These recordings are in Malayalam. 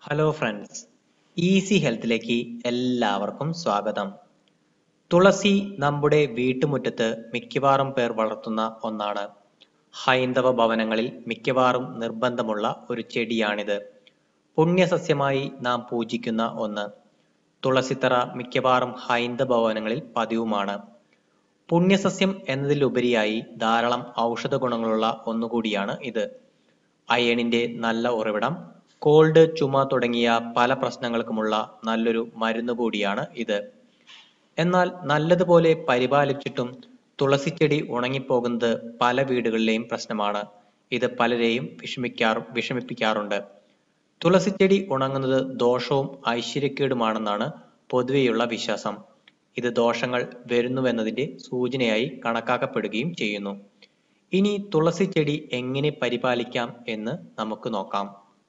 ഹലോ ഫ്രണ്ട്സ് ഈസി ഹെൽത്തിലേക്ക് എല്ലാവർക്കും സ്വാഗതം തുളസി നമ്മുടെ വീട്ടുമുറ്റത്ത് മിക്കവാറും പേർ വളർത്തുന്ന ഒന്നാണ് ഹൈന്ദവ ഭവനങ്ങളിൽ മിക്കവാറും നിർബന്ധമുള്ള ഒരു ചെടിയാണിത് പുണ്യസസ്യമായി നാം പൂജിക്കുന്ന ഒന്ന് തുളസിത്തറ മിക്കവാറും ഹൈന്ദവ ഭവനങ്ങളിൽ പതിവുമാണ് പുണ്യസസ്യം എന്നതിലുപരിയായി ധാരാളം ഔഷധ ഗുണങ്ങളുള്ള ഒന്നുകൂടിയാണ് ഇത് അയണിന്റെ നല്ല ഉറവിടം കോൾഡ് ചുമ തുടങ്ങിയ പല പ്രശ്നങ്ങൾക്കുമുള്ള നല്ലൊരു മരുന്ന് കൂടിയാണ് ഇത് എന്നാൽ നല്ലതുപോലെ പരിപാലിച്ചിട്ടും തുളസിച്ചെടി ഉണങ്ങിപ്പോകുന്നത് പല വീടുകളിലെയും പ്രശ്നമാണ് ഇത് പലരെയും വിഷമിക്കാറ് വിഷമിപ്പിക്കാറുണ്ട് തുളസിച്ചെടി ഉണങ്ങുന്നത് ദോഷവും ഐശ്വര്യക്കേടുമാണെന്നാണ് പൊതുവെയുള്ള വിശ്വാസം ഇത് ദോഷങ്ങൾ വരുന്നുവെന്നതിന്റെ സൂചനയായി കണക്കാക്കപ്പെടുകയും ചെയ്യുന്നു ഇനി തുളസി ചെടി എങ്ങനെ പരിപാലിക്കാം എന്ന് നമുക്ക് നോക്കാം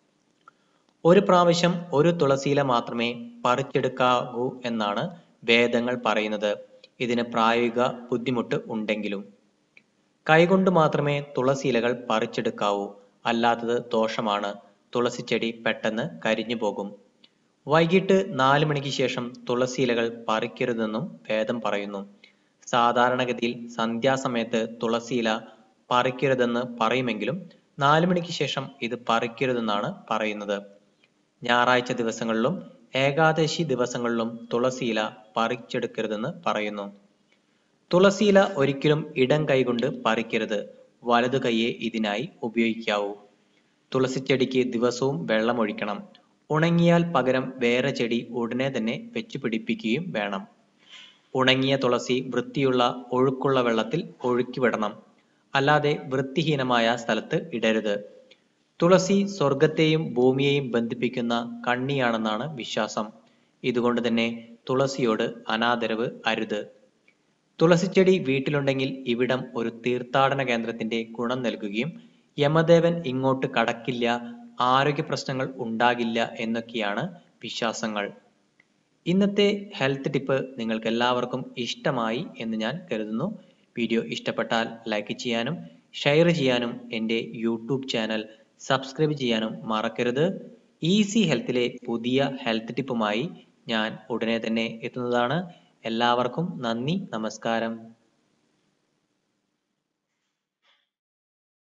ഒരു പ്രാവശ്യം ഒരു തുളസിയില മാത്രമേ പറിച്ചെടുക്കാവൂ എന്നാണ് വേദങ്ങൾ പറയുന്നത് ഇതിന് പ്രായോഗിക ബുദ്ധിമുട്ട് ഉണ്ടെങ്കിലും കൈകൊണ്ട് മാത്രമേ തുളസി ഇലകൾ പറിച്ചെടുക്കാവൂ അല്ലാത്തത് ദോഷമാണ് തുളസി ചെടി പെട്ടെന്ന് കരിഞ്ഞു പോകും വൈകിട്ട് നാല് മണിക്ക് ശേഷം തുളസി ഇലകൾ പറിക്കരുതെന്നും വേദം പറയുന്നു സാധാരണഗതിയിൽ സന്ധ്യാസമയത്ത് തുളസി ഇല പറിക്കരുതെന്ന് പറയുമെങ്കിലും നാല് മണിക്ക് ശേഷം ഇത് പറിക്കരുതെന്നാണ് പറയുന്നത് ഞായറാഴ്ച ദിവസങ്ങളിലും ഏകാദശി ദിവസങ്ങളിലും തുളസിയില പറിച്ചെടുക്കരുതെന്ന് പറയുന്നു തുളസിയില ഒരിക്കലും ഇടം കൈകൊണ്ട് പറിക്കരുത് വലതു കൈയെ ഇതിനായി ഉപയോഗിക്കാവൂ തുളസിച്ചെടിക്ക് ദിവസവും വെള്ളം ഒഴിക്കണം ഉണങ്ങിയാൽ പകരം വേറെ ചെടി ഉടനെ തന്നെ വെച്ച് പിടിപ്പിക്കുകയും വേണം ഉണങ്ങിയ തുളസി വൃത്തിയുള്ള ഒഴുക്കുള്ള വെള്ളത്തിൽ ഒഴുക്കി വിടണം അല്ലാതെ വൃത്തിഹീനമായ സ്ഥലത്ത് ഇടരുത് തുളസി സ്വർഗത്തെയും ഭൂമിയെയും ബന്ധിപ്പിക്കുന്ന കണ്ണിയാണെന്നാണ് വിശ്വാസം ഇതുകൊണ്ട് തന്നെ തുളസിയോട് അനാദരവ് അരുത് തുളസിച്ചെടി വീട്ടിലുണ്ടെങ്കിൽ ഇവിടം ഒരു തീർത്ഥാടന കേന്ദ്രത്തിന്റെ ഗുണം നൽകുകയും യമദേവൻ ഇങ്ങോട്ട് കടക്കില്ല ആരോഗ്യ പ്രശ്നങ്ങൾ ഉണ്ടാകില്ല എന്നൊക്കെയാണ് വിശ്വാസങ്ങൾ ഇന്നത്തെ ഹെൽത്ത് ടിപ്പ് നിങ്ങൾക്ക് എല്ലാവർക്കും ഇഷ്ടമായി എന്ന് ഞാൻ കരുതുന്നു വീഡിയോ ഇഷ്ടപ്പെട്ടാൽ ലൈക്ക് ചെയ്യാനും ഷെയർ ചെയ്യാനും എൻ്റെ യൂട്യൂബ് ചാനൽ സബ്സ്ക്രൈബ് ചെയ്യാനും മറക്കരുത് ഈസി ഹെൽത്തിലെ പുതിയ ഹെൽത്ത് ടിപ്പുമായി ഞാൻ ഉടനെ തന്നെ എത്തുന്നതാണ് എല്ലാവർക്കും നന്ദി നമസ്കാരം